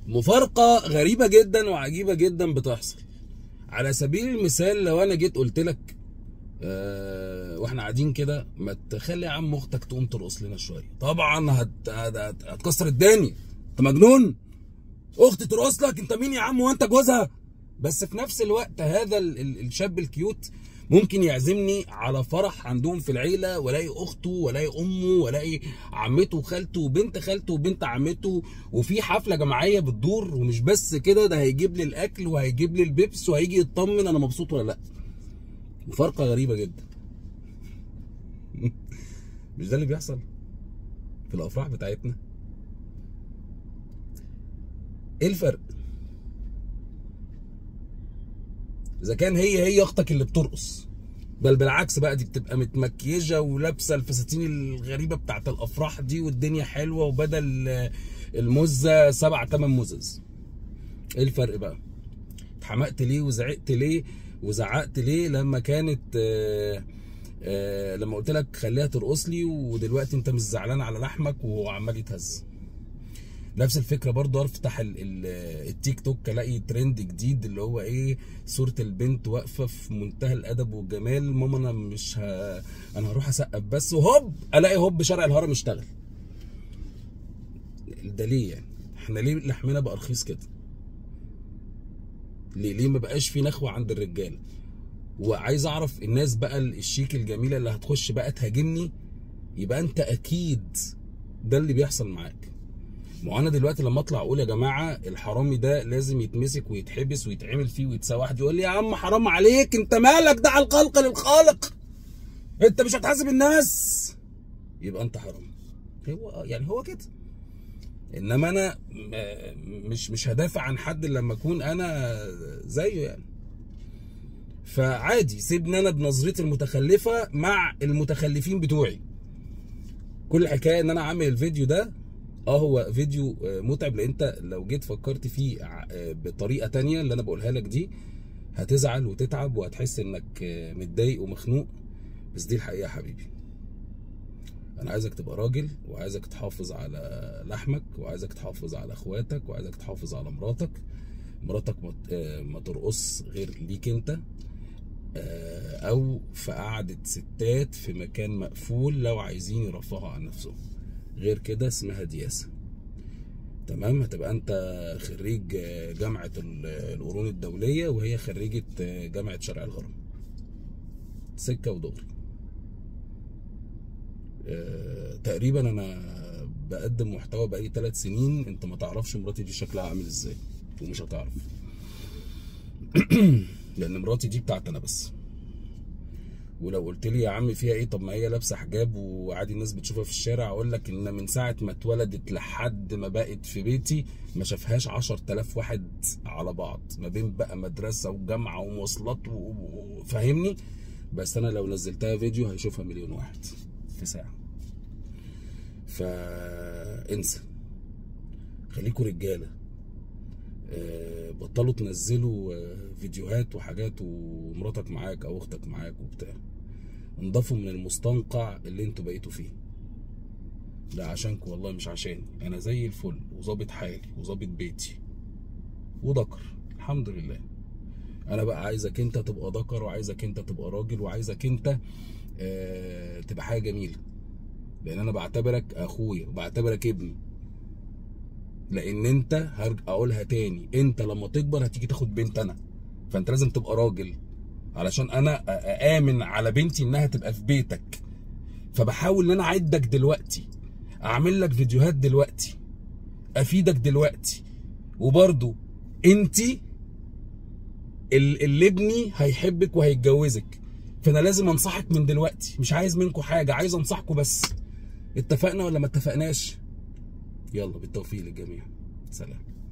مفارقة غريبة جدا وعجيبة جدا بتحصل على سبيل المثال لو انا جيت قلت لك آه واحنا قاعدين كده ما تخلي يا عم اختك تقوم ترقص لنا شويه طبعا هت... هت... هت... هتكسر الدنيا انت مجنون اختي ترقص لك انت مين يا عم وانت جوزها بس في نفس الوقت هذا ال... ال... الشاب الكيوت ممكن يعزمني على فرح عندهم في العيله والاقي اخته والاقي امه والاقي عمته وخالته وبنت خالته وبنت عمته وفي حفله جماعيه بتدور ومش بس كده ده هيجيب لي الاكل وهيجيب لي البيبس وهيجي يطمن انا مبسوط ولا لا مفارقه غريبه جدا مش ده اللي بيحصل في الافراح بتاعتنا ايه الفرق اذا كان هي هي اختك اللي بترقص بل بالعكس بقى دي بتبقى متمكيجه ولابسه الفساتين الغريبه بتاعت الافراح دي والدنيا حلوه وبدل المزه سبع تمن مزز ايه الفرق بقى اتحمقت ليه وزعقت ليه وزعقت ليه لما كانت آه آه لما قلت لك خليها ترقص لي ودلوقتي انت مش زعلان على لحمك وعمال يتهز نفس الفكره برضو افتح ال- ال- التيك توك الاقي ترند جديد اللي هو ايه صوره البنت واقفه في منتهى الادب والجمال ماما انا مش ه... انا هروح اسقف بس وهوب الاقي هوب شارع الهرم اشتغل ده ليه يعني احنا ليه لحمنا بقى رخيص كده ليه ليه ما بقاش في نخوه عند الرجاله وعايز اعرف الناس بقى الشيك الجميله اللي هتخش بقى تهاجمني يبقى انت اكيد ده اللي بيحصل معاك ما هو انا دلوقتي لما اطلع اقول يا جماعه الحرامي ده لازم يتمسك ويتحبس ويتعمل فيه ويتساوى واحد يقول لي يا عم حرام عليك انت مالك ده على الخلق للخالق انت مش هتحاسب الناس يبقى انت حرام هو يعني هو كده انما انا م- مش مش هدافع عن حد لما اكون انا زيه يعني فعادي سيبني انا بنظرتي المتخلفه مع المتخلفين بتوعي كل الحكايه ان انا عامل الفيديو ده اه هو فيديو آه، متعب لان انت لو جيت فكرت فيه ع- آه، بطريقه تانية اللي انا بقولها لك دي هتزعل وتتعب وهتحس انك آه، متضايق ومخنوق بس دي الحقيقه يا حبيبي انا عايزك تبقى راجل وعايزك تحافظ على لحمك وعايزك تحافظ على اخواتك وعايزك تحافظ على مراتك مراتك ما ت- آه، ما ترقص غير ليك انت آه، او في قعدة ستات في مكان مقفول لو عايزين يرفهوا عن نفسهم غير كده اسمها دياسة تمام هتبقى انت خريج آه، جامعة ال- القرون الدولية وهي خريجة آه، جامعة شرع الهرم سكة ودغري آه، تقريبا انا بقدم محتوى بقالي ثلاث سنين انت ما تعرفش مراتي دي شكلها عامل ازاي ومش هتعرف لان مراتي دي بتاعت انا بس ولو قلت لي يا عم فيها ايه طب ما هي لابسه حجاب وعادي الناس بتشوفها في الشارع اقول لك ان من ساعه ما اتولدت لحد ما بقت في بيتي ما شافهاش 10000 واحد على بعض ما بين بقى مدرسه وجامعه ومواصلات و- و- و- فاهمني بس انا لو نزلتها فيديو هيشوفها مليون واحد في ساعه فانسى خليكوا رجاله آه، بطلوا تنزلوا آه، فيديوهات وحاجات ومراتك معاك او اختك معاك وبتاع انضفوا من المستنقع اللي انتوا بقيتوا فيه ده عشانكم والله مش عشاني انا زي الفل وظابط حالي وظابط بيتي وذكر الحمد لله انا بقى عايزك انت تبقى ذكر وعايزك انت تبقى راجل وعايزك انت آه تبقى حاجه جميله لان انا بعتبرك اخويا وبعتبرك ابني لان انت هرجع اقولها تاني انت لما تكبر هتيجي تاخد بنت انا فانت لازم تبقى راجل علشان انا أ- اامن على بنتي انها تبقى في بيتك فبحاول ان انا اعدك دلوقتي اعمل لك فيديوهات دلوقتي افيدك دلوقتي وبرضو انت اللي ابني هيحبك وهيتجوزك فانا لازم انصحك من دلوقتي مش عايز منكم حاجه عايز انصحكم بس اتفقنا ولا ما اتفقناش يلا بالتوفيق للجميع سلام